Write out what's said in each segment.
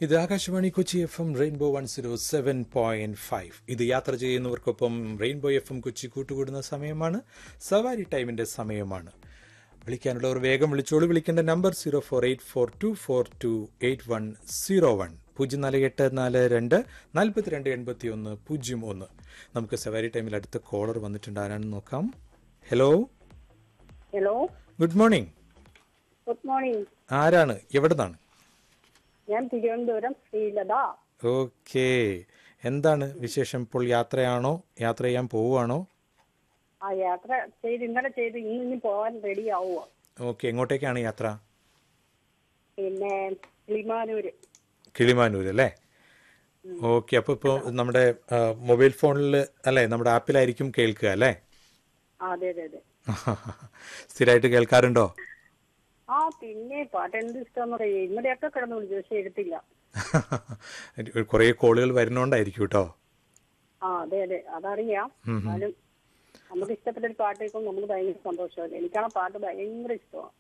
ഇത് Akashvani Kochi F M rainbow one zero seven point five ഇത് യാത്ര ചെയ്യുന്നവർക്കൊപ്പം റെയിൻബോ എഫ് എം കൊച്ചി കൂട്ടുകൂടുന്ന സമയമാണ് സവാരി ടൈമിന്റെ സമയമാണ് വിളിക്കാനുള്ളവർ വേഗം വിളിച്ചോളൂ വിളിക്കേണ്ട number zero four eight four two four two eight one zero one പൂജ്യം നാല് എട്ട് നാല് രണ്ട് നാൽപ്പത്തിരണ്ട് എൺപത്തി ഒന്ന് പൂജ്യം ഒന്ന് നമുക്ക് സവാരി ടൈമിൽ അടുത്ത കോളർ വന്നിട്ടുണ്ട് ആരാണെന്ന് നോക്കാം hello hello good morning good morning ആരാണ് എവിടെ നിന്നാണ് ഞാൻ തിരുവനന്തപുരം ശ്രീലത ഓക്കെ എന്താണ് വിശേഷം ഇപ്പോൾ യാത്രയാണോ യാത്ര ചെയ്യാൻ പോവുകയാണോ ആ യാത്ര ചെയ്ത് ഇന്നലെ ചെയ്ത് ഇന്ന് ഇനി പോകാൻ റെഡി ആവുക ഓക്കെ എങ്ങോട്ടേക്കാണ് യാത്ര പിന്നെ കിളിമാനൂര് കിളിമാനൂർ അല്ലേ ഓക്കെ അപ്പോൾ ഇപ്പോൾ നമ്മുടെ ആ, മൊബൈൽ ഫോണിൽ അല്ലേ നമ്മുടെ ആപ്പിലായിരിക്കും കേൾക്കുക അല്ലേ ആ അതെ അതെ അതെ സ്ഥിരമായിട്ട് കേൾക്കാറുണ്ടോ ആ പിന്നെ പാട്ട് എന്ത് ഇഷ്ടമെന്ന് പറയാ ഇന്നലെയൊക്കെ കിടന്നു വിളിച്ചു പക്ഷെ എടുത്തില്ല കുറേ കോളുകൾ വരുന്നോണ്ടായിരിക്കും കേട്ടോ ആ അതെ അതെ അതറിയാം എന്നാലും നമുക്ക് ഇഷ്ടപ്പെട്ട ഒരു പാട്ട് കേൾക്കുമ്പോൾ നമുക്ക് ഭയങ്കര സന്തോഷമല്ലേ എനിക്കാണ് പാട്ട് ഭയങ്കര ഇഷ്ടമാണ്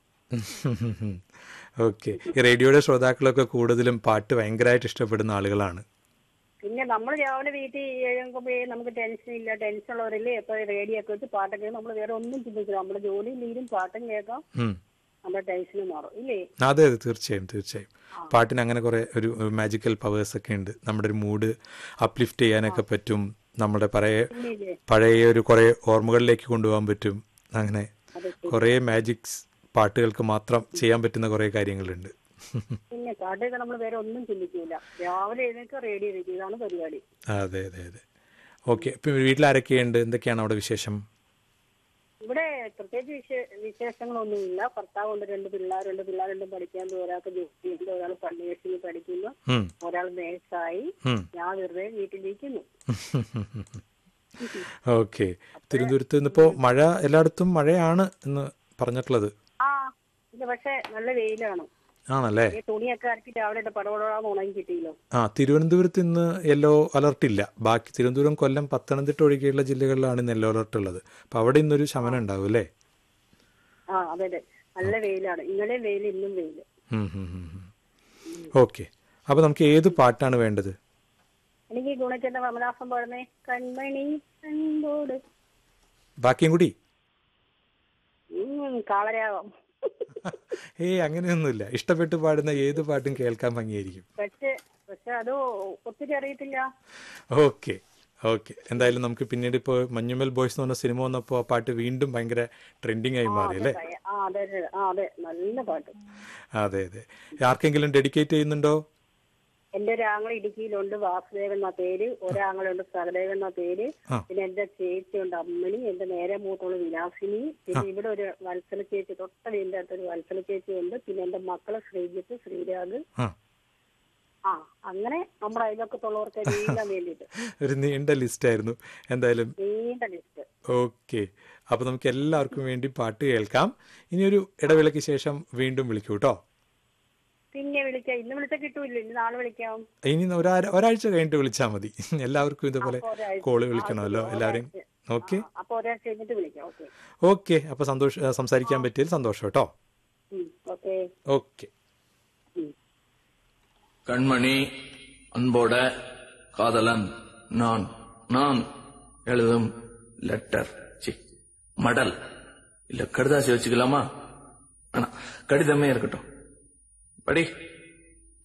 ഓക്കെ ഈ റേഡിയോയുടെ ശ്രോതാക്കളൊക്കെ കൂടുതലും പാട്ട് ഭയങ്കരമായിട്ട് ഇഷ്ടപ്പെടുന്ന ആളുകളാണ് പിന്നെ നമ്മൾ രാവിലെ വീട്ടിൽ എഴുതുമ്പോൾ നമുക്ക് ടെൻഷൻ ഇല്ല ടെൻഷൻ ഉള്ളവരല്ലേ എപ്പോൾ റേഡിയോ ഒക്കെ വെച്ച് പാട്ടൊക്കെ നമ്മൾ വേറെ ഒന്നും ചിന്തിക്കില്ല നമ്മുടെ ജോലിയും തീരും പാട്ടും കേൾക്കാം ഉം. നമ്മുടെ ടെൻഷനും മാറും ഇല്ലേ അതെ അതെ തീർച്ചയായും തീർച്ചയായും പാട്ടിന് അങ്ങനെ കുറെ ഒരു മാജിക്കൽ പവേഴ്സ് ഒക്കെ ഉണ്ട് നമ്മുടെ ഒരു മൂഡ് അപ്ലിഫ്റ്റ് ചെയ്യാനൊക്കെ പറ്റും നമ്മുടെ പഴയ ഇല്ലേ പഴയ ഒരു കുറെ ഓർമ്മകളിലേക്ക് കൊണ്ടുപോകാൻ പറ്റും അങ്ങനെ അതെ കുറെ മാജിക്സ് പാട്ടുകൾക്ക് മാത്രം ചെയ്യാൻ പറ്റുന്ന കുറെ കാര്യങ്ങളുണ്ട് പിന്നെ പാട്ടൊക്കെ നമ്മൾ വേറെ ഒന്നും ചിന്തിക്കില്ല രാവിലെ എഴുന്നേക്ക് റേഡിയോ വെക്കും ഇതാണ് പരിപാടി അതെ അതെ അതെ ഓക്കെ ഇപ്പം വീട്ടിലാരൊക്കെയുണ്ട് എന്തൊക്കെയാണ് അവിടെ വിശേഷം ഇവിടെ പ്രത്യേകിച്ച് വിശേ- വിശേഷങ്ങളൊന്നുമില്ല ഭർത്താവുണ്ട് രണ്ട് പിള്ളേരുണ്ട് പിള്ളേരുണ്ട് പഠിക്കാൻ പോയി. ഒരാൾക്ക് ജോലിയുണ്ട് ഒരാൾ പള്ളിയേഴ്സിന് പഠിക്കുന്നു ഉം, ഒരാൾ നേഴ്സായി ഉം. ഞാൻ വെറുതെ വീട്ടിലിരിക്കുന്നു ഓക്കെ തിരുവനന്തപുരത്ത് ഇന്നിപ്പോ മഴ എല്ലായിടത്തും മഴയാണ് എന്ന് പറഞ്ഞിട്ടുള്ളത് ആ ഇത് പക്ഷെ നല്ല വെയിലാണ് ആണല്ലേ ഈ തുണിയൊക്കെ അരക്കി രാവിലെ പടപടാന്ന് ഉണങ്ങി കിട്ടിയല്ലോ ആ തിരുവനന്തപുരത്ത് ഇന്ന് യെല്ലോ അലർട്ട് ഇല്ല ബാക്കി തിരുവനന്തപുരം കൊല്ലം പത്തനംതിട്ട ഒഴികെയുള്ള ജില്ലകളിലാണ് ഇന്ന് യെല്ലോ അലർട്ട് ഉള്ളത് അപ്പൊ അവിടെ ഇന്നൊരു ശമനം ഉണ്ടാവും അല്ലേ ആ അതെ അതെ നല്ല വെയിലാണ് ഇന്നലെ വെയിൽ ഇന്നും വെയില് ഓക്കെ അപ്പൊ നമുക്ക് ഏത് പാട്ടാണ് വേണ്ടത് എനിക്ക് ഗുണച്ചന്റെ കമലാസം പാടുന്നേ കൺമണി കണ്ടോട് ബാക്കിയും കൂടി ഉം, കാളരാഗം ഏയ് അങ്ങനെയൊന്നുമില്ല ഇഷ്ടപ്പെട്ട് പാടുന്ന ഏത് പാട്ടും കേൾക്കാൻ ഭംഗിയായിരിക്കും പക്ഷെ പക്ഷെ അത് ഒത്തിരി അറിയത്തില്ല ഓക്കെ ഓക്കെ എന്തായാലും നമുക്ക് പിന്നീട് ഇപ്പോൾ മഞ്ഞുമൽ ബോയ്സ് എന്ന് പറഞ്ഞ സിനിമ വന്നപ്പോൾ ആ പാട്ട് വീണ്ടും ഭയങ്കര ട്രെൻഡിങ് ആയി മാറി അല്ലേ ആ അതെ അതെ ആ അതെ നല്ല പാട്ട് അതെ അതെ ആർക്കെങ്കിലും ഡെഡിക്കേറ്റ് ചെയ്യുന്നുണ്ടോ എന്റെ ഒരു ആങ്ങൾ ഇടുക്കിയിലുണ്ട് വാസുദേവൻ എന്ന പേര് ഒരാങ്ങളുണ്ട് സഹദേവൻ എന്ന പേര് ആ. പിന്നെ എന്റെ ചേച്ചിയുണ്ട് അമ്മണി എന്റെ നേരെ മൂത്തോള് വിലാസിനി പിന്നെ ഇവിടെ ഒരു വത്സല ചേച്ചി തൊട്ട വീടിന്റെ അടുത്തൊരു വത്സല ചേച്ചി ഉണ്ട് പിന്നെ എന്റെ മക്കള് ശ്രീജിത്ത് ശ്രീരാഗ് ആ ആ അങ്ങനെ നമ്മുടെ അയൽവക്കത്തുള്ളവർക്ക് എല്ലാം വേണ്ടിയിട്ട് ഒരു നീണ്ട ലിസ്റ്റ് ആയിരുന്നു എന്തായാലും നീണ്ട ലിസ്റ്റ് ഓക്കെ അപ്പൊ നമുക്ക് എല്ലാവർക്കും വേണ്ടി പാട്ട് കേൾക്കാം ഇനി ഒരു ഇടവേളയ്ക്ക് ശേഷം വീണ്ടും വിളിക്കൂ കേട്ടോ പിന്നെ വിളിക്കാം ഇന്ന് വിളിച്ചാൽ കിട്ടൂല്ലോ ഇനി നാളെ വിളിക്കാം ഇനി ഒരാ ഒരാഴ്ച കഴിഞ്ഞിട്ട് വിളിച്ചാൽ മതി എല്ലാവർക്കും ഇതുപോലെ അപ്പൊ ഒരാഴ്ച. കോള് വിളിക്കണമല്ലോ ആ, എല്ലാവരും ഒരാഴ്ച. ഓക്കെ ആ, അപ്പൊ ഒരാഴ്ച കഴിഞ്ഞിട്ട് വിളിക്കാം ഓക്കെ ഓക്കെ അപ്പൊ സന്തോഷം സംസാരിക്കാൻ പറ്റിയതിൽ സന്തോഷം കേട്ടോ ഓക്കെ ഓക്കെ கண்மணி அன்போட காதலன் நான் நான் எழுதும் லெட்டர் சி மடல் இல்ல கடுதாசி வச்சுக்கலாமா ஆனா கடிதமே இருக்கட்டும் படி